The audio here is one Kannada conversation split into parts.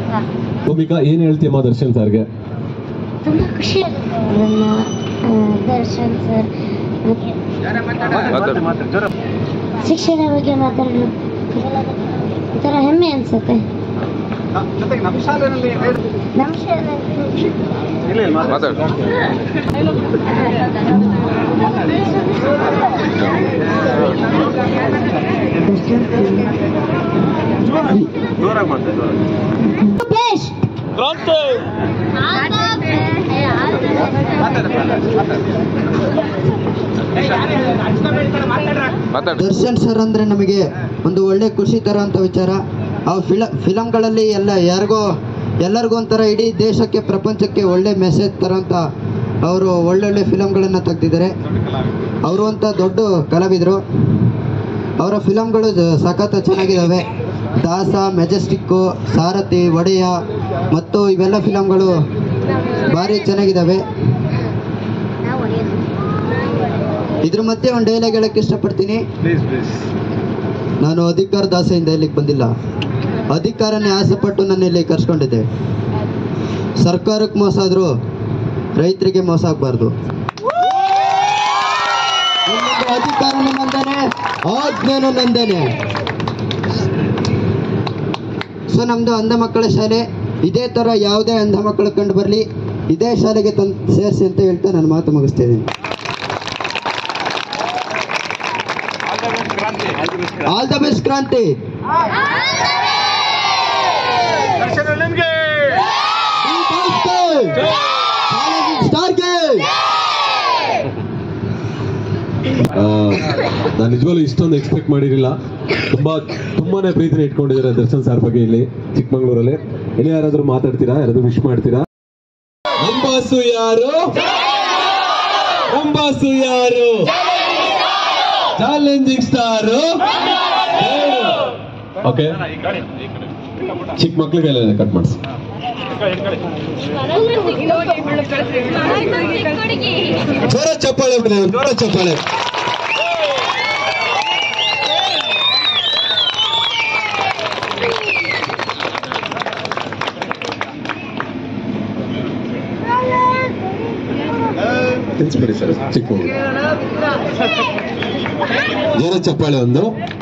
ಭೂಮಿಕಾ ಏನ್ ಹೇಳ್ತೀಯಮ್ಮ ದರ್ಶನ್ ಸರ್ಗೆ ತುಂಬ ಖುಷಿ ಆಗುತ್ತೆ ನನ್ನ ಆ, ದರ್ಶನ್ ಸರ್ ಶಿಕ್ಷಣ ಬಗ್ಗೆ ಮಾತಾಡಲು ಒಂಥರ ಹೆಮ್ಮೆ ಅನ್ಸುತ್ತೆ ನಮ್ಮ ಶಾಲೆಯಲ್ಲಿ ರೂಪೇಶ್ ದರ್ಶನ್ ಸರ್ ಅಂದರೆ ನಮಗೆ ಒಂದು ಒಳ್ಳೆ ಖುಷಿ ತರೋಂಥ ವಿಚಾರ ಆ ಫಿಲ ಫಿಲಮ್ಗಳಲ್ಲಿ ಎಲ್ಲ ಯಾರಿಗೋ ಎಲ್ಲರಿಗೂ ಒಂಥರ ಇಡೀ ದೇಶಕ್ಕೆ ಪ್ರಪಂಚಕ್ಕೆ ಒಳ್ಳೆ ಮೆಸೇಜ್ ತರೋಂಥ ಅವರು ಒಳ್ಳೊಳ್ಳೆ ಫಿಲಮ್ಗಳನ್ನು ತೆಗ್ದಿದ್ದಾರೆ ಅವರು ಅಂತ ದೊಡ್ಡ ಕಲಾವಿದರು ಅವರ ಫಿಲಮ್ಗಳು ಜ- ಸಖತ್ ಚೆನ್ನಾಗಿದ್ದಾವೆ ದಾಸ ಮೆಜೆಸ್ಟಿಕ್ಕು ಸಾರಥಿ ಒಡೆಯ ಮತ್ತು ಇವೆಲ್ಲ ಫಿಲಮ್ಗಳು ಭಾರಿ ಚೆನ್ನಾಗಿದ್ದಾವೆ ಇದ್ರ ಮಧ್ಯೆ ಒಂದು ಡೈಲಾಗ್ ಹೇಳಕ್ಕೆ ಇಷ್ಟಪಡ್ತೀನಿ ನಾನು ಅಧಿಕಾರ ದಾಸೆಯಿಂದ ಇಲ್ಲಿಗೆ ಬಂದಿಲ್ಲ ಅಧಿಕಾರನೇ ಆಸೆಪಟ್ಟು ನನ್ನ ಇಲ್ಲಿ ಕರ್ಸ್ಕೊಂಡಿದ್ದೆ ಸರ್ಕಾರಕ್ಕೆ ಮೋಸ ಆದರೂ ರೈತರಿಗೆ ಮೋಸ ಆಗಬಾರ್ದು ಅಧಿಕಾರನೂ ನಂದೇನೆ ಆಜ್ಞೆನೂ ನಂದೇನೆ ಸೊ ನಮ್ಮದು ಅಂಧ ಮಕ್ಕಳ ಶಾಲೆ ಇದೇ ಥರ ಯಾವುದೇ ಅಂಧ ಮಕ್ಕಳು ಕಂಡು ಬರಲಿ ಇದೇ ಶಾಲೆಗೆ ತಂದು ಸೇರಿಸಿ ಅಂತ ಹೇಳ್ತಾ ನಾನು ಮಾತು ಮುಗಿಸ್ತಾ ಇದ್ದೀನಿ ಆಲ್ ದ ಬೆಸ್ಟ್ ಕ್ರಾಂತಿ ಸ್ಟಾರ್ಗೆ ನಾನು ನಿಜವಾಗ್ಲೂ ಇಷ್ಟೊಂದು ಎಕ್ಸ್ಪೆಕ್ಟ್ ಮಾಡಿರಲಿಲ್ಲ ತುಂಬಾ ತುಂಬಾನೇ ಪ್ರೀತಿನ ಇಟ್ಕೊಂಡಿದ್ದಾರೆ ದರ್ಶನ್ ಸರ್ ಬಗ್ಗೆ ಇಲ್ಲಿ ಚಿಕ್ಕಮಂಗ್ಳೂರಲ್ಲಿ ಇಲ್ಲಿ ಯಾರಾದ್ರೂ ಮಾತಾಡ್ತೀರಾ ಯಾರಾದ್ರೂ ವಿಶ್ ಮಾಡ್ತೀರಾ ಅಂಬಾಸು ಯಾರು ಅಂಬಾಸು ಯಾರು ಚಾಲೆಂಜಿಂಗ್ ಸ್ಟಾರ್ ಓಕೆ ಚಿಕ್ಕ ಮಕ್ಳಿಗೆಲ್ಲ ಕಟ್ ಮಾಡಿಸಿ ಜೋರ ಚಪ್ಪಾಳೆ ಬಿಡಿ ಜೋರ ಚಪ್ಪಾಳೆ ತಿನ್ಸ್ಬಿಡಿ ಸರ್ ಚಿಕ್ಕ ಮಗು. ಜೋರ ಚಪ್ಪಾಳೆ ಒಂದು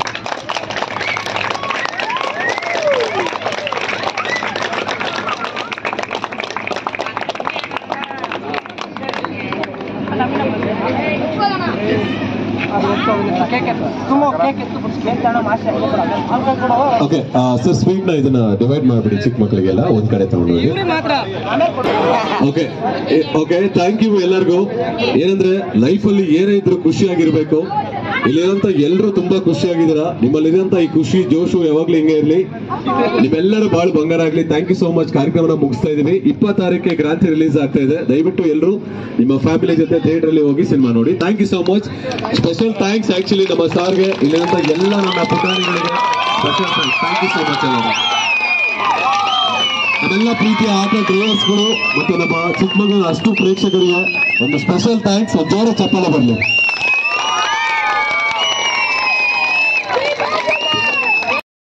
ಓಕೆ ಸರ್ ಸ್ವೀಟ್ ನ ಇದನ್ನ ಡಿವೈಡ್ ಮಾಡ್ಬಿಡಿ ಚಿಕ್ಕ ಮಕ್ಕಳಿಗೆಲ್ಲ ಒಂದ್ ಕಡೆ ತಗೊಂಡೋಗಿ ಓಕೆ ಓಕೆ ಥ್ಯಾಂಕ್ ಯು ಎಲ್ಲರಿಗೂ ಏನಂದ್ರೆ ಲೈಫ್ ಅಲ್ಲಿ ಏನೇ ಇದ್ರು ಖುಷಿಯಾಗಿರ್ಬೇಕು ಇಲ್ಲಿರೋಂತ ಎಲ್ಲರೂ ತುಂಬಾ ಖುಷಿಯಾಗಿದ್ದೀರಾ ನಿಮ್ಮಲ್ಲಿರೋಂತ ಈ ಖುಷಿ ಜೋಶು ಯಾವಾಗ್ಲೂ ಹಿಂಗೆ ಇರ್ಲಿ ನಿಮ್ಮೆಲ್ಲರೂ ಬಾಳ್ ಬಂಗಾರ ಆಗ್ಲಿ ಥ್ಯಾಂಕ್ ಯು ಸೋ ಮಚ್ ಕಾರ್ಯಕ್ರಮನ ಮುಗಿಸ್ತಾ ಇದೀವಿ ಇಪ್ಪತ್ತು ತಾರೀಕಿಗೆ ಕ್ರಾಂತಿ ರಿಲೀಸ್ ಆಗ್ತಾ ಇದೆ ದಯವಿಟ್ಟು ಎಲ್ಲರೂ ನಿಮ್ಮ ಫ್ಯಾಮಿಲಿ ಜೊತೆ ಥಿಯೇಟರ್ ಅಲ್ಲಿ ಹೋಗಿ ಸಿನಿಮಾ ನೋಡಿ thank you so much special thanks actually ನಮ್ಮ ಸಾರ್ಗೆ ಇಲ್ಲಿರೋಂತ ಎಲ್ಲ ನನ್ನ ಪುಟಾಣಿಗಳಿಗೆ special thanks thank you so much ಎಲ್ಲರೂ ನಮ್ಮೆಲ್ಲ ಪ್ರೀತಿಯ ಆಟ ಗಳು ಮತ್ತು ನಮ್ಮ ಚಿಕ್ಕಮಗಳೂರು ಅಷ್ಟು ಪ್ರೇಕ್ಷಕರಿಗೆ ಒಂದು ಸ್ಪೆಷಲ್ ಥ್ಯಾಂಕ್ಸ್ ಒಂದು ಜೋರ ಚಪ್ಪಾಳೆ ಬರಲಿ